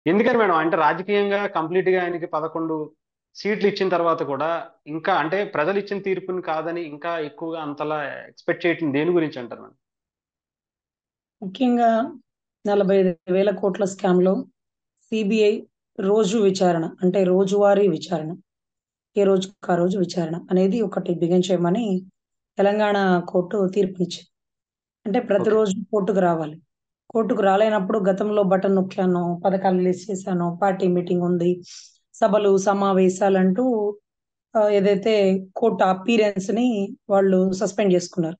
ఎందుకని మేడం అంటే రాజకీయంగా కంప్లీట్ గా ఆయనకి పదకొండు సీట్లు ఇచ్చిన తర్వాత కూడా ఇంకా అంటే ప్రజలు ఇచ్చిన తీర్పుని కాదని ఇంకా ఎక్కువగా అంతలా ఎక్స్పెక్ట్ చేయటం దేని గురించి అంటారు మేడం ముఖ్యంగా నలభై ఐదు వేల కోట్ల స్కామ్ లో సిబిఐ రోజు విచారణ అంటే రోజువారీ విచారణ ఏ రోజు ఆ రోజు విచారణ అనేది ఒకటి బిగిన్ చేయమని తెలంగాణ కోర్టు తీర్పునిచ్చింది అంటే ప్రతిరోజు కోర్టుకు రావాలి కోర్టుకు రాలేనప్పుడు గతంలో బటన్ నొక్కాను పథకాలు రిలీజ్ చేశాను పార్టీ మీటింగ్ ఉంది సభలు సమావేశాలు అంటూ ఆ, ఏదైతే కోర్టు అపీరెన్స్ ని వాళ్ళు సస్పెండ్ చేసుకున్నారు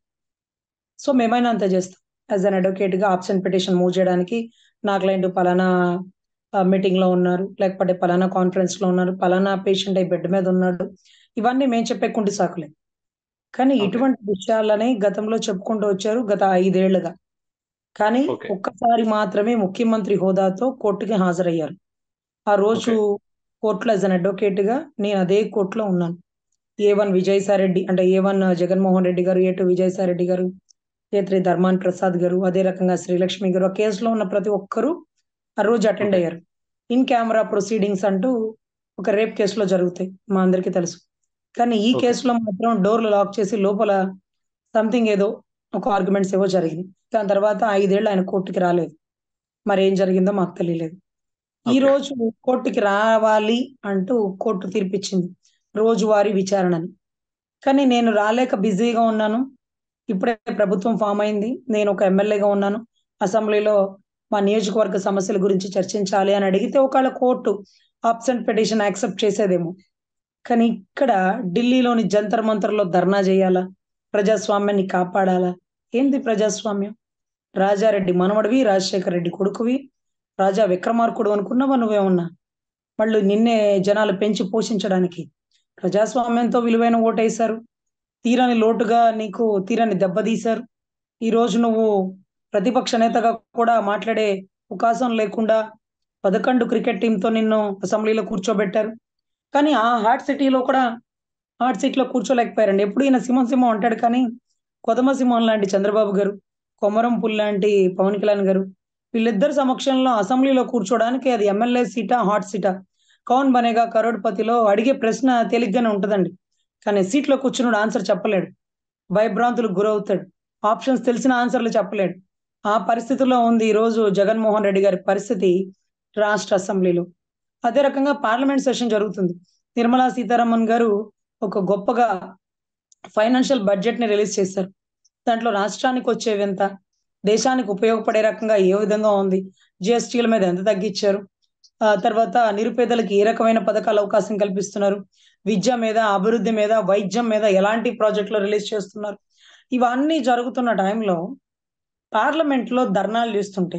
సో మేమైనా అంత చేస్తాం యాజ్ అన్ అడ్వకేట్ గా ఆప్షన్ పిటిషన్ మూవ్ చేయడానికి నా క్లయింట్ పలానా మీటింగ్ లో ఉన్నారు లేకపోతే పలానా కాన్ఫరెన్స్ లో ఉన్నారు పలానా పేషెంట్ అయి బెడ్ మీద ఉన్నాడు ఇవన్నీ మేము చెప్పే కుంటి సాకులే కానీ Okay. ఇటువంటి విషయాలని గతంలో చెప్పుకుంటూ వచ్చారు గత ఐదేళ్లుగా కానీ Okay. ఒక్కసారి మాత్రమే ముఖ్యమంత్రి హోదాతో కోర్టుకి హాజరయ్యారు ఆ రోజు కోర్టులో యాజ్ అన్ అడ్వకేట్ గా నేను అదే కోర్టులో ఉన్నాను ఏ వన్ విజయసాయి రెడ్డి అంటే ఏ వన్ జగన్మోహన్ రెడ్డి గారు ఏ టూ విజయసాయి రెడ్డి గారు ఏ త్రీ ధర్మాన్ ప్రసాద్ గారు అదే రకంగా శ్రీలక్ష్మి గారు ఆ కేసులో ఉన్న ప్రతి ఒక్కరూ ఆ రోజు అటెండ్ Okay. అయ్యారు ఇన్ కెమెరా ప్రొసీడింగ్స్ అంటూ ఒక రేప్ కేసులో జరుగుతాయి మా అందరికీ తెలుసు కానీ ఈ Okay. కేసులో మాత్రం డోర్లు లాక్ చేసి లోపల సంథింగ్ ఏదో ఒక ఆర్గ్యుమెంట్స్ ఏవో జరిగింది దాని తర్వాత ఐదేళ్ళు ఆయన కోర్టుకి రాలేదు మరి ఏం జరిగిందో మాకు తెలియలేదు ఈ Okay. రోజు కోర్టుకి రావాలి అంటూ కోర్టు తీర్పిచ్చింది రోజువారీ విచారణని కానీ నేను రాలేక బిజీగా ఉన్నాను ఇప్పుడే ప్రభుత్వం ఫామ్ అయింది నేను ఒక ఎమ్మెల్యేగా ఉన్నాను అసెంబ్లీలో మా నియోజకవర్గ సమస్యల గురించి చర్చించాలి అని అడిగితే ఒకవేళ కోర్టు ఆబ్సెంట్ పిటిషన్ యాక్సెప్ట్ చేసేదేమో కానీ ఇక్కడ ఢిల్లీలోని జంతర్ మంతర్లో ధర్నా చేయాలా ప్రజాస్వామ్యాన్ని కాపాడాలా ఏంది ప్రజాస్వామ్యం రాజారెడ్డి మనవడివి రాజశేఖర రెడ్డి కొడుకువి రాజా విక్రమార్కుడు అనుకున్నావా నువ్వేమన్నా వాళ్ళు నిన్నే జనాలు పెంచి పోషించడానికి ప్రజాస్వామ్యంతో విలువైన ఓటేశారు తీరని లోటుగా నీకు తీరని దెబ్బతీశారు ఈ రోజు నువ్వు ప్రతిపక్ష నేతగా కూడా మాట్లాడే అవకాశం లేకుండా పదకొండు క్రికెట్ టీంతో నిన్ను అసెంబ్లీలో కూర్చోబెట్టారు కానీ ఆ హాట్ సిటీలో కూడా హాట్ సీట్ లో కూర్చోలేకపోయారండి ఎప్పుడు ఈయన సింహం సింహం అంటాడు కానీ కొదమ సింహం లాంటి చంద్రబాబు గారు కొమరం పుల్ లాంటి పవన్ కళ్యాణ్ గారు వీళ్ళిద్దరు సమక్షంలో అసెంబ్లీలో కూర్చోడానికి అది ఎమ్మెల్యే సీటా హాట్ సీటా కౌన్ బనేగా కరోడ్పతిలో అడిగే ప్రశ్న తేలిగ్గానే ఉంటదండి కానీ సీట్లో కూర్చున్నాడు ఆన్సర్ చెప్పలేడు భయభ్రాంతులకు గురవుతాడు ఆప్షన్స్ తెలిసిన ఆన్సర్లు చెప్పలేడు ఆ పరిస్థితిలో ఉంది ఈ రోజు జగన్మోహన్ రెడ్డి గారి పరిస్థితి రాష్ట్ర అసెంబ్లీలో అదే రకంగా పార్లమెంట్ సెషన్ జరుగుతుంది నిర్మలా సీతారామన్ గారు ఒక గొప్పగా ఫైనాన్షియల్ బడ్జెట్ ని రిలీజ్ చేశారు దాంట్లో రాష్ట్రానికి వచ్చేవి ఎంత దేశానికి ఉపయోగపడే రకంగా ఏ విధంగా ఉంది జిఎస్టీల మీద ఎంత తగ్గించారు ఆ తర్వాత నిరుపేదలకు ఏ రకమైన పథకాలు అవకాశం కల్పిస్తున్నారు విద్య మీద అభివృద్ధి మీద వైద్యం మీద ఎలాంటి ప్రాజెక్టులు రిలీజ్ చేస్తున్నారు ఇవన్నీ జరుగుతున్న టైంలో పార్లమెంట్ లో ధర్నాలు చేస్తుంటే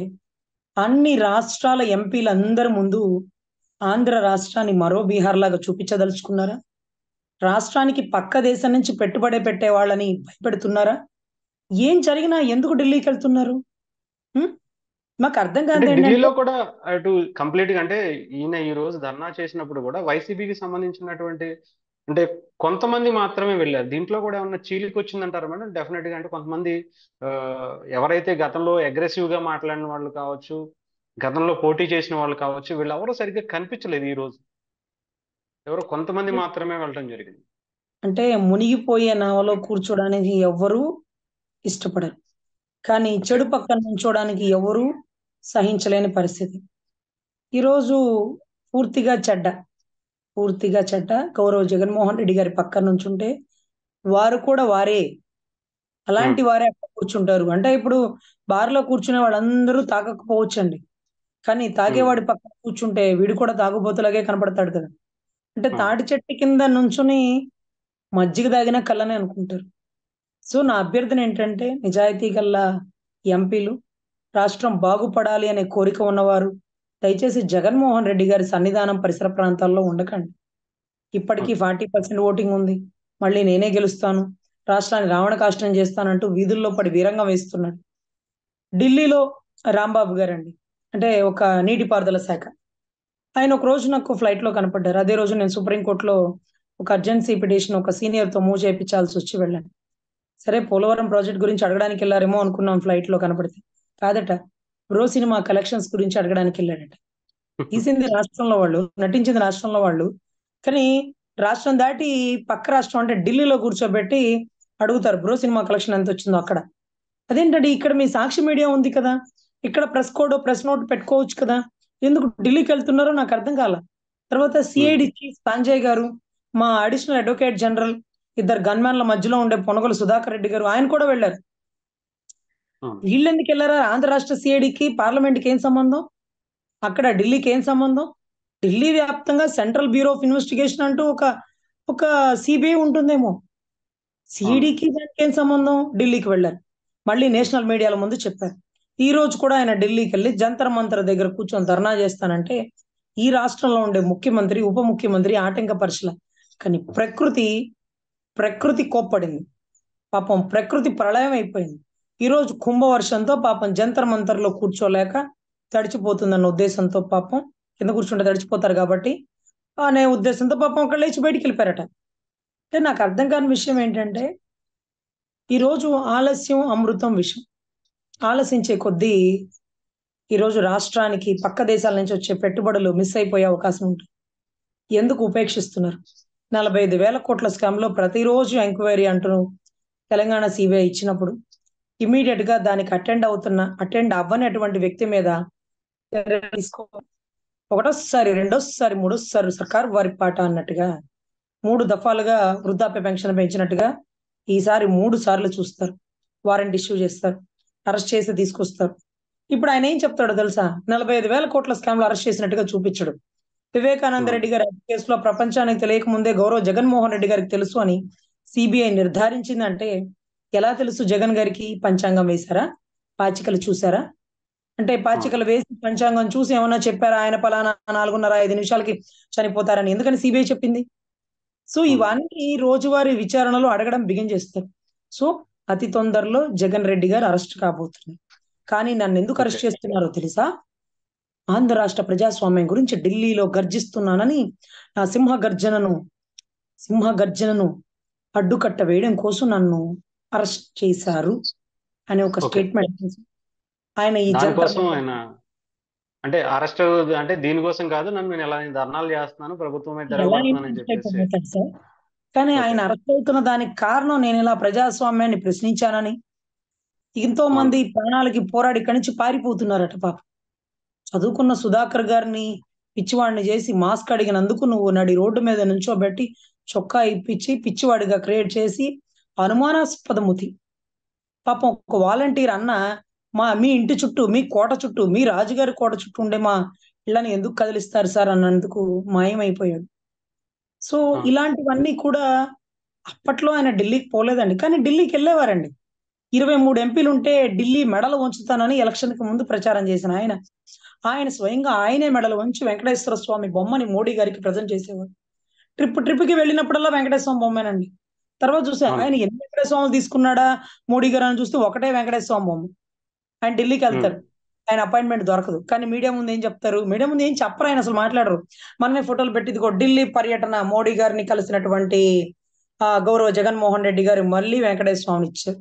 అన్ని రాష్ట్రాల ఎంపీలందరి ముందు ఆంధ్ర రాష్ట్రాన్ని మరో బీహార్ లాగా చూపించదలుచుకున్నారా రాష్ట్రానికి పక్క దేశం నుంచి పెట్టుబడి పెట్టే వాళ్ళని భయపెడుతున్నారా ఏం జరిగినా ఎందుకు ఢిల్లీకి వెళ్తున్నారు హ్మ్? మాకు అర్థం అంటే కాదు ఏంటంటే ఢిల్లీలో కూడా అటు కంప్లీట్ గా అంటే ఈయన ఈ రోజు ధర్నా చేసినప్పుడు కూడా వైసీపీకి సంబంధించినటువంటి అంటే కొంతమంది మాత్రమే వెళ్ళారు దీంట్లో కూడా ఏమన్నా చీలికి వచ్చిందంటారా మేడం డెఫినెట్ గా అంటే కొంతమంది ఆ, ఎవరైతే గతంలో అగ్రెసివ్ గా మాట్లాడిన వాళ్ళు కావచ్చు గతంలో పోటీ చేసిన వాళ్ళు కావచ్చు వీళ్ళు ఎవరో సరిగ్గా కనిపించలేదు ఈ రోజు ఎవరో కొంతమంది మాత్రమే వెళ్ళడం జరిగింది అంటే మునిగిపోయే నావలో కూర్చోడానికి ఎవ్వరూ ఇష్టపడరు కానీ చెడు పక్కన నుంచోడానికి ఎవరూ సహించలేని పరిస్థితి ఈరోజు పూర్తిగా చెడ్డ పూర్తిగా చెడ్డ గౌరవ జగన్మోహన్ రెడ్డి గారి పక్కన నుంచుంటే వారు కూడా వారే అలాంటి వారే అక్కడ కూర్చుంటారు అంటే ఇప్పుడు బార్లో కూర్చునే వాళ్ళందరూ తాగకపోవచ్చండి కానీ తాగేవాడి పక్కన కూర్చుంటే వీడు కూడా తాగుబోతులాగే కనపడతాడు కదా అంటే Hmm. తాటి చెట్టు కింద నుంచుని మజ్జిగ తాగిన కళ్ళనే అనుకుంటారు సో నా అభ్యర్థన ఏంటంటే నిజాయితీ గల్ల ఎంపీలు రాష్ట్రం బాగుపడాలి అనే కోరిక ఉన్నవారు దయచేసి జగన్మోహన్ రెడ్డి గారి సన్నిధానం పరిసర ప్రాంతాల్లో ఉండకండి ఇప్పటికీ ఫార్టీ పర్సెంట్ ఓటింగ్ ఉంది మళ్ళీ నేనే గెలుస్తాను రాష్ట్రాన్ని రావణ కాష్టం చేస్తానంటూ వీధుల్లో పడి వీరంగం వేస్తున్నాడు ఢిల్లీలో రాంబాబు గారండి అంటే ఒక నీటిపారుదల శాఖ ఆయన ఒక రోజు నాకు ఫ్లైట్ లో కనపడ్డారు అదే రోజు నేను సుప్రీంకోర్టులో ఒక అర్జెన్సీ పిటిషన్ ఒక సీనియర్ తో మూవ్ చేయించాల్సి వచ్చి వెళ్ళాను సరే పోలవరం ప్రాజెక్ట్ గురించి అడగడానికి వెళ్ళారేమో అనుకున్నాం ఫ్లైట్ లో కనపడితే కాదట బ్రో సినిమా కలెక్షన్స్ గురించి అడగడానికి వెళ్ళాడట తీసింది రాష్ట్రంలో వాళ్ళు నటించింది రాష్ట్రంలో వాళ్ళు కానీ రాష్ట్రం దాటి పక్క రాష్ట్రం అంటే ఢిల్లీలో కూర్చోబెట్టి అడుగుతారు బ్రో సినిమా కలెక్షన్ ఎంత వచ్చిందో అక్కడ అదేంటండి ఇక్కడ మీ సాక్షి మీడియా ఉంది కదా ఇక్కడ ప్రెస్ కోడ్ ప్రెస్ నోట్ పెట్టుకోవచ్చు కదా ఎందుకు ఢిల్లీకి వెళ్తున్నారో నాకు అర్థం కాల తర్వాత సిఐడి చీఫ్ సంజయ్ గారు మా అడిషనల్ అడ్వకేట్ జనరల్ ఇద్దరు గన్మ్యాన్ల మధ్యలో ఉండే పొనగలు సుధాకర్ రెడ్డి గారు ఆయన కూడా వెళ్ళారు అవును. వీళ్ళు ఎందుకు వెళ్ళారా ఆంధ్ర రాష్ట్ర సిఐడికి పార్లమెంట్కి ఏం సంబంధం అక్కడ ఢిల్లీకి ఏం సంబంధం ఢిల్లీ వ్యాప్తంగా సెంట్రల్ బ్యూరో ఆఫ్ ఇన్వెస్టిగేషన్ అంటూ ఒక ఒక సిబిఐ ఉంటుందేమో సిఐడికి దానికి ఏం సంబంధం ఢిల్లీకి వెళ్ళారు మళ్ళీ నేషనల్ మీడియాల ముందు చెప్పారు ఈ రోజు కూడా ఆయన ఢిల్లీకి వెళ్ళి జంతర్ మంతర్ దగ్గర కూర్చొని ధర్నా చేస్తానంటే ఈ రాష్ట్రంలో ఉండే ముఖ్యమంత్రి ఉప ముఖ్యమంత్రి ఆటంకపరచల కానీ ప్రకృతి ప్రకృతి కోప్పడింది పాపం ప్రకృతి ప్రళయం అయిపోయింది ఈ రోజు కుంభవర్షంతో పాపం జంతర్ మంతర్లో కూర్చోలేక తడిచిపోతుందన్న ఉద్దేశంతో పాపం కింద కూర్చుంటే తడిచిపోతారు కాబట్టి అనే ఉద్దేశంతో పాపం అక్కడ లేచి బయటికి వెళ్ళిపోయారట అంటే నాకు అర్థం కాని విషయం ఏంటంటే ఈరోజు ఆలస్యం అమృతం విషయం ఆలసించే కొద్దీ ఈరోజు రాష్ట్రానికి పక్క దేశాల నుంచి వచ్చే పెట్టుబడులు మిస్ అయిపోయే అవకాశం ఉంటుంది ఎందుకు ఉపేక్షిస్తున్నారు నలభై ఐదు వేల కోట్ల స్కామ్ లో ప్రతిరోజు ఎంక్వైరీ అంటూ తెలంగాణ సిబిఐ ఇచ్చినప్పుడు ఇమీడియట్ గా దానికి అటెండ్ అవుతున్న అటెండ్ అవ్వనటువంటి వ్యక్తి మీద చర్యలు తీసుకో ఒకటోసారి రెండోసారి మూడోసారి సర్కార్ వారి పాట అన్నట్టుగా మూడు దఫాలుగా వృద్ధాప్య పెన్షన్ పెంచినట్టుగా ఈసారి మూడు సార్లు చూస్తారు వారెంట్ ఇష్యూ చేస్తారు అరెస్ట్ చేసి తీసుకొస్తారు ఇప్పుడు ఆయన ఏం చెప్తాడో తెలుసా నలభై ఐదు వేల కోట్ల స్కామ్ లో అరెస్ట్ చేసినట్టుగా చూపించడు వివేకానంద రెడ్డి గారి కేసులో ప్రపంచానికి తెలియక ముందే గౌరవ్ జగన్మోహన్ రెడ్డి గారికి తెలుసు అని సిబిఐ నిర్ధారించిందంటే ఎలా తెలుసు జగన్ గారికి పంచాంగం వేశారా పాచికలు చూసారా అంటే పాచికలు వేసి పంచాంగం చూసి ఏమన్నా చెప్పారా ఆయన పలానా నాలుగున్నర ఐదు నిమిషాలకి చనిపోతారని ఎందుకని సిబిఐ చెప్పింది సో ఇవన్నీ రోజువారీ విచారణలో అడగడం బిగిన్ చేస్తారు సో అతి తొందరలో జగన్ రెడ్డి గారు అరెస్ట్ కాబోతున్నారు కానీ నన్ను ఎందుకు అరెస్ట్ చేస్తున్నారో తెలుసా ఆంధ్ర రాష్ట్ర ప్రజాస్వామ్యం గురించి ఢిల్లీలో గర్జిస్తున్నానని నా సింహ గర్జనను సింహ గర్జనను అడ్డుకట్ట వేయడం కోసం నన్ను అరెస్ట్ చేశారు అనే ఒక Okay. స్టేట్మెంట్ ఆయన ఈ దానికోసం జంతర్ ఆయన అంటే అరెస్ట్ అంటే దీనికోసం కాదు నన్ను నేను ఎలా ధర్నాలు చేస్తున్నాను ప్రభుత్వం మీద ఎలా తిరగబడుతున్నానని ఇంప్లిమెంట్ చెప్పేసి అయిపోతాడు సార్ కానీ ఆయన Okay. అరెస్ట్ అవుతున్న దానికి కారణం నేను ఇలా ప్రజాస్వామ్యాన్ని ప్రశ్నించానని ఎంతో మంది ప్రాణాలకి పోరాడి ఇక్కడి నుంచి పారిపోతున్నారట పాప చదువుకున్న సుధాకర్ గారిని పిచ్చివాడిని చేసి మాస్క్ అడిగినందుకు నువ్వు నడి రోడ్డు మీద నుంచోబెట్టి చొక్కా ఇప్పించి పిచ్చివాడిగా క్రియేట్ చేసి అనుమానాస్పదముతి పాపం ఒక వాలంటీర్ అన్న మా మీ ఇంటి చుట్టూ మీ కోట చుట్టూ మీ రాజుగారి కోట చుట్టూ ఉండే మా ఇళ్ళని ఎందుకు కదిలిస్తారు సార్ అన్నందుకు మాయమైపోయాడు సో ఆ. ఇలాంటివన్నీ కూడా అప్పట్లో ఆయన ఢిల్లీకి పోలేదండి కానీ ఢిల్లీకి వెళ్ళేవారండి ఇరవై మూడు ఎంపీలు ఉంటే ఢిల్లీ మెడలు ఉంచుతానని ఎలక్షన్ కి ముందు ప్రచారం చేసిన ఆయన ఆయన స్వయంగా ఆయనే మెడలు వంచి వెంకటేశ్వర స్వామి బొమ్మని మోడీ గారికి ప్రజెంట్ చేసేవారు ట్రిప్ ట్రిప్ కి వెళ్ళినప్పుడల్లా వెంకటేశ్వర స్వామి బొమ్మేనండి తర్వాత చూసా అవును. ఆయన ఎన్ని వెంకటేశ్వర స్వామి తీసుకున్నాడా మోడీ గారు అని చూస్తే ఒకటే వెంకటేశ్వర స్వామి బొమ్మ ఆయన ఢిల్లీకి వెళ్తారు ఆయన అపాయింట్మెంట్ దొరకదు కానీ మీడియా ముందు ఏం చెప్తారు మీడియా ముందు ఏం చెప్పరు ఆయన అసలు మాట్లాడరు మనమే ఫోటోలు పెట్టి ఇదిగో ఢిల్లీ పర్యటన మోడీ గారిని కలిసినటువంటి ఆ గౌరవ జగన్మోహన్ రెడ్డి గారు మళ్ళీ వెంకటేశ్వర స్వామిని ఇచ్చారు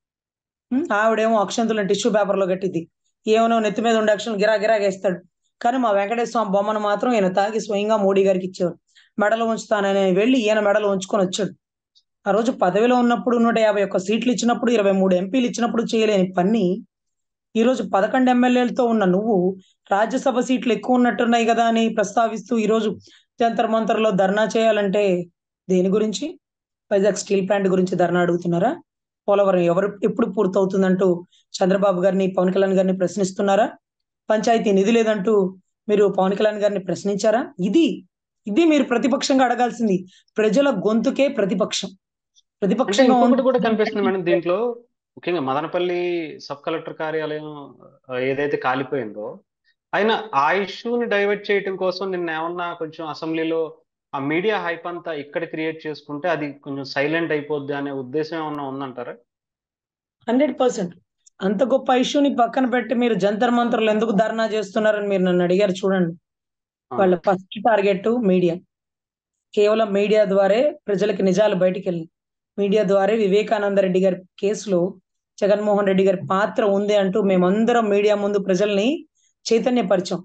ఉం? ఆవిడేమో అక్షంతులను టిష్యూ పేపర్ లో కట్టింది ఏమనో నెత్తి మీద ఉండే అక్షరం గిరా గిరా వేస్తాడు కానీ మా వెంకటేశ్వర స్వామి బొమ్మను మాత్రం ఈయన తాగి స్వయంగా మోడీ గారికి ఇచ్చేవాడు మెడలు ఉంచుతానని వెళ్ళి ఈయన మెడలు ఉంచుకొని వచ్చాడు ఆ రోజు పదవిలో ఉన్నప్పుడు నూట యాభై ఒక్క సీట్లు ఇచ్చినప్పుడు ఇరవై మూడు ఎంపీలు ఇచ్చినప్పుడు చేయలేని పని ఈ రోజు పదకొండు ఎమ్మెల్యేలతో ఉన్న నువ్వు రాజ్యసభ సీట్లు ఎక్కువ ఉన్నట్టున్నాయి కదా అని ప్రస్తావిస్తూ ఈ రోజు జంతర్ మంతర్లో ధర్నా చేయాలంటే దేని గురించి వైజాగ్ స్టీల్ ప్లాంట్ గురించి ధర్నా అడుగుతున్నారా పోలవరం ఎవరు ఎప్పుడు పూర్తవుతుందంటూ చంద్రబాబు గారిని పవన్ కళ్యాణ్ గారిని ప్రశ్నిస్తున్నారా పంచాయతీ నిధి లేదంటూ మీరు పవన్ కళ్యాణ్ గారిని ప్రశ్నించారా ఇది ఇది మీరు ప్రతిపక్షంగా అడగాల్సింది ప్రజల గొంతుకే ప్రతిపక్షం అంటే ప్రతిపక్షంగా ఇంకొకటి కూడా ఉన్న- కనిపిస్తుంది మేడం దీంట్లో ముఖ్యంగా మదనపల్లి సబ్ కలెక్టర్ కార్యాలయం ఆ, ఏదైతే కాలిపోయిందో ఆయన ఆ ఇష్యూని డైవర్ట్ చేయడం కోసం నిన్న ఏమన్నా కొంచెం అసెంబ్లీలో ఆ మీడియా హైప్ అంతా ఇక్కడ క్రియేట్ చేసుకుంటే అది కొంచెం సైలెంట్ అయిపోద్ది అనే ఉద్దేశం ఏమన్నా ఉందంటారా హండ్రెడ్ పర్సెంట్ అంత గొప్ప ఇష్యూని పక్కన పెట్టి మీరు జంతర్ మంత్రులు ఎందుకు ధర్నా చేస్తున్నారని మీరు నన్ను అడిగారు చూడండి వాళ్ళ ఫస్ట్ టార్గెట్ మీడియా కేవలం మీడియా ద్వారే ప్రజలకు నిజాలు బయటికి వెళ్ళి మీడియా ద్వారా వివేకానంద రెడ్డి గారి కేసులో జగన్మోహన్ రెడ్డి గారి పాత్ర ఉంది అంటూ మేమందరం మీడియా ముందు ప్రజల్ని చైతన్యపరిచాం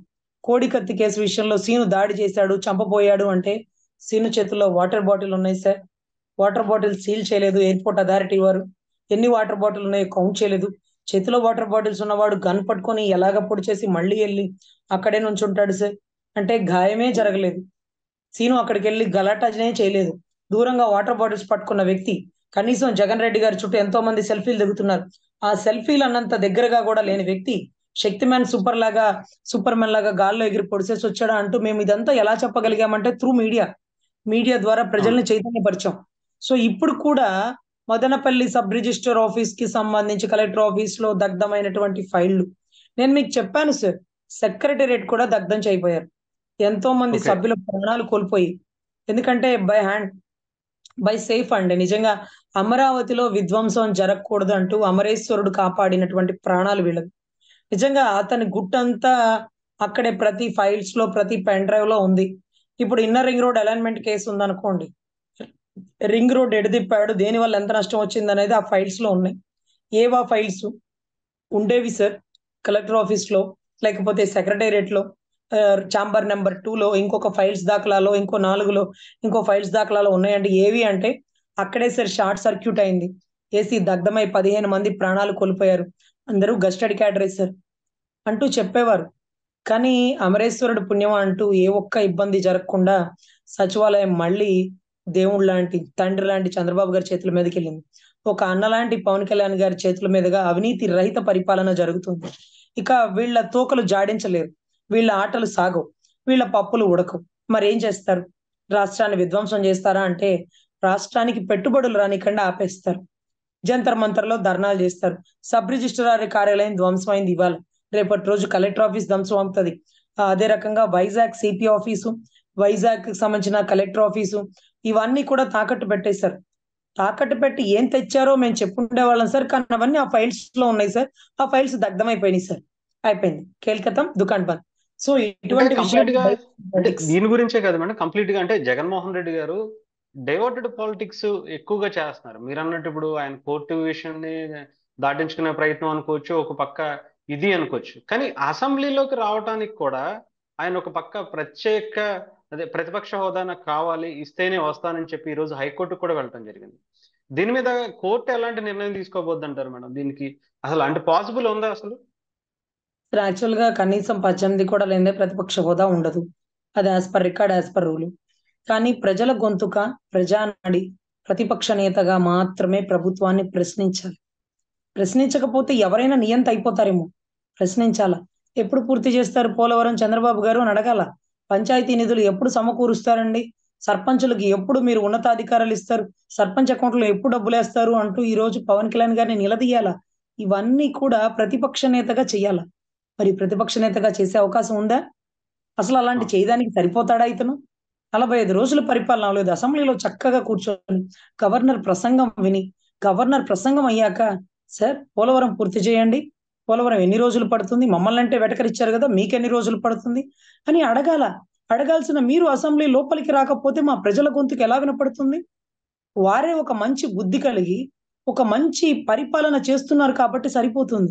కోడికత్తి కేసు విషయంలో సీను దాడి చేశాడు చంపబోయాడు అంటే సీను చేతుల్లో వాటర్ బాటిల్ ఉన్నాయి సార్ వాటర్ బాటిల్ సీల్ చేయలేదు ఎయిర్పోర్ట్ అథారిటీ వారు ఎన్ని వాటర్ బాటిల్ ఉన్నాయో కౌంట్ చేయలేదు చేతిలో వాటర్ బాటిల్స్ ఉన్నవాడు గన్ పట్టుకొని ఎలాగ పొడి చేసి మళ్ళీ వెళ్ళి అక్కడే నుంచి ఉంటాడు సార్ అంటే గాయమే జరగలేదు సీను అక్కడికి వెళ్ళి గలాటాజనే చేయలేదు దూరంగా వాటర్ బాటిల్స్ పట్టుకున్న వ్యక్తి కనీసం జగన్ రెడ్డి గారి చుట్టూ ఎంతో మంది సెల్ఫీలు దిగుతున్నారు ఆ సెల్ఫీలు అన్నంత దగ్గరగా కూడా లేని వ్యక్తి శక్తిమాన్ సూపర్ లాగా సూపర్ మ్యాన్ లాగా గాల్లో ఎగిరి పొడిసేసి వచ్చాడా అంటూ మేము ఇదంతా ఎలా చెప్పగలిగామంటే త్రూ మీడియా మీడియా ద్వారా ప్రజల్ని చైతన్యపరిచాం సో ఇప్పుడు కూడా మదనపల్లి సబ్ రిజిస్టర్ ఆఫీస్ కి సంబంధించి కలెక్టర్ ఆఫీస్ లో దగ్ధమైనటువంటి ఫైళ్లు నేను మీకు చెప్పాను సార్ సెక్రటేరియట్ కూడా దగ్ధం చేయబోయారు ఎంతో మంది Okay. సభ్యుల ప్రాణాలు కోల్పోయి ఎందుకంటే బై హ్యాండ్ బై సేఫ్ అండి నిజంగా అమరావతిలో విధ్వంసం జరగకూడదు అంటూ అమరేశ్వరుడు కాపాడినటువంటి ప్రాణాలు వీళ్ళవి నిజంగా అతని గుట్టంతా అక్కడే ప్రతి ఫైల్స్ లో ప్రతి పెన్ డ్రైవ్ లో ఉంది ఇప్పుడు inner ring road alignment case ఉందనుకోండి రింగ్ రోడ్ ఎడదిప్పాడు దేని వల్ల ఎంత నష్టం వచ్చింది అనేది ఆ ఫైల్స్ లో ఉన్నాయి ఏవా ఫైల్స్ ఉండేవి సార్ కలెక్టర్ ఆఫీస్ లో లేకపోతే సెక్రటేరియట్ లో చాంబర్ నెంబర్ టూ లో ఇంకొక ఫైల్స్ దాఖలాలో ఇంకో నాలుగులో ఇంకో ఫైల్స్ దాఖలాలో ఉన్నాయండి ఏవి అంటే అక్కడే సార్ షార్ట్ సర్క్యూట్ అయింది ఏసీ దగ్ధమై పదిహేను మంది ప్రాణాలు కోల్పోయారు అందరూ గస్టడీ క్యాడరే సార్ అంటూ చెప్పేవారు కానీ అమరేశ్వరుడు పుణ్యం అంటూ ఏ ఒక్క ఇబ్బంది జరగకుండా సచివాలయం మళ్ళీ దేవుడు లాంటి తండ్రి లాంటి చంద్రబాబు గారి చేతుల మీదకి వెళ్ళింది ఒక అన్న లాంటి పవన్ కళ్యాణ్ గారి చేతుల మీదుగా అవినీతి రహిత పరిపాలన జరుగుతుంది ఇక వీళ్ళ తోకలు జాడించలేరు వీళ్ళ ఆటలు సాగవు వీళ్ళ పప్పులు ఉడకవు మరి ఏం చేస్తారు రాష్ట్రాన్ని విధ్వంసం చేస్తారా అంటే రాష్ట్రానికి పెట్టుబడులు రానికుండా ఆపేస్తారు జంతర్ మంతర్లో ధర్నాలు చేస్తారు సబ్ రిజిస్ట్రార్ కార్యాలయం ధ్వంసమైంది ఇవాళ రేపటి రోజు కలెక్టర్ ఆఫీస్ ధ్వంసం అవుతుంది ఆ, అదే రకంగా వైజాగ్ సిపి ఆఫీసు వైజాగ్ కి సంబంధించిన కలెక్టర్ ఆఫీసు ఇవన్నీ కూడా తాకట్టు పెట్టేశారు తాకట్టు పెట్టి ఏం తెచ్చారో మేము చెప్పుండే వాళ్ళం సార్ కానీ అవన్నీ ఆ ఫైల్స్ లో ఉన్నాయి సార్ ఆ ఫైల్స్ దగ్ధమైపోయినాయి సార్ అయిపోయింది కేల్కతం దుకాన్ బంద్ సో ఇటువంటి అంటే విషయాలు complete గా అంటే politics. దీని గురించే కదా మేడం కంప్లీట్ గా అంటే జగన్మోహన్ రెడ్డి గారు డైవర్టెడ్ పాలిటిక్స్ ఎక్కువగా చేస్తున్నారు మీరు అన్నట్టు ఇప్పుడు ఆయన కోర్టు విషయాన్ని దాటించుకునే ప్రయత్నం అనుకోవచ్చు ఒక పక్క ఇది అనుకోవచ్చు కానీ అసెంబ్లీలోకి రావడానికి కూడా ఆయన ఒక పక్క ప్రత్యేక అదే ప్రతిపక్ష హోదా నాకు కావాలి ఇస్తేనే వస్తానని చెప్పి ఈ రోజు హైకోర్టుకు కూడా వెళ్ళటం జరిగింది దీని మీద కోర్టు ఎలాంటి నిర్ణయం తీసుకోబోద్ది అంటారు మేడం దీనికి అసలు అంటే పాసిబుల్ ఉందా అసలు యాక్చువల్ గా కనీసం పద్దెనిమిది కూడా లేదే ప్రతిపక్ష హోదా ఉండదు అది as per record as per rule కానీ ప్రజల గొంతుక ప్రజానాడి ప్రతిపక్ష నేతగా మాత్రమే ప్రభుత్వాన్ని ప్రశ్నించాలి ప్రశ్నించకపోతే ఎవరైనా నియంత అయిపోతారేమో ప్రశ్నించాలా ఎప్పుడు పూర్తి చేస్తారు పోలవరం చంద్రబాబు గారు అని అడగాల పంచాయతీ నిధులు ఎప్పుడు సమకూరుస్తారండి సర్పంచులకి ఎప్పుడు మీరు ఉన్నతాధికారాలు ఇస్తారు సర్పంచ్ అకౌంట్లో ఎప్పుడు డబ్బులు వేస్తారు అంటూ ఈ రోజు పవన్ కళ్యాణ్ గారిని నిలదీయాలా ఇవన్నీ కూడా ప్రతిపక్ష నేతగా చేయాలా మరి ప్రతిపక్ష నేతగా చేసే అవకాశం ఉందా అసలు అలాంటి చేయడానికి సరిపోతాడా ఇతను నలభై ఐదు రోజుల పరిపాలన లేదు అసెంబ్లీలో చక్కగా కూర్చొని గవర్నర్ ప్రసంగం విని గవర్నర్ ప్రసంగం అయ్యాక సార్ పోలవరం పూర్తి చేయండి పోలవరం ఎన్ని రోజులు పడుతుంది మమ్మల్ని అంటే వెటకరిచ్చారు కదా మీకెన్ని రోజులు పడుతుంది అని అడగాల అడగాల్సిన మీరు అసెంబ్లీ లోపలికి రాకపోతే మా ప్రజల గొంతుకు ఎలా వినపడుతుంది వారే ఒక మంచి బుద్ధి కలిగి ఒక మంచి పరిపాలన చేస్తున్నారు కాబట్టి సరిపోతుంది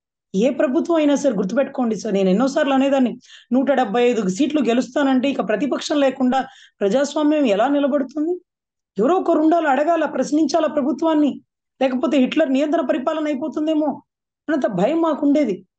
ఏ ప్రభుత్వం అయినా సరే గుర్తుపెట్టుకోండి సార్ నేను ఎన్నోసార్లు అనేదాన్ని నూట డెబ్బై ఐదు సీట్లు గెలుస్తానంటే ఇక ప్రతిపక్షం లేకుండా ప్రజాస్వామ్యం ఎలా నిలబడుతుంది ఎవరో ఒకరు ఉండాలి అడగాల ప్రశ్నించాలా ప్రభుత్వాన్ని లేకపోతే హిట్లర్ నియంత్రణ పరిపాలన అయిపోతుందేమో అనంత భయం మాకుండేది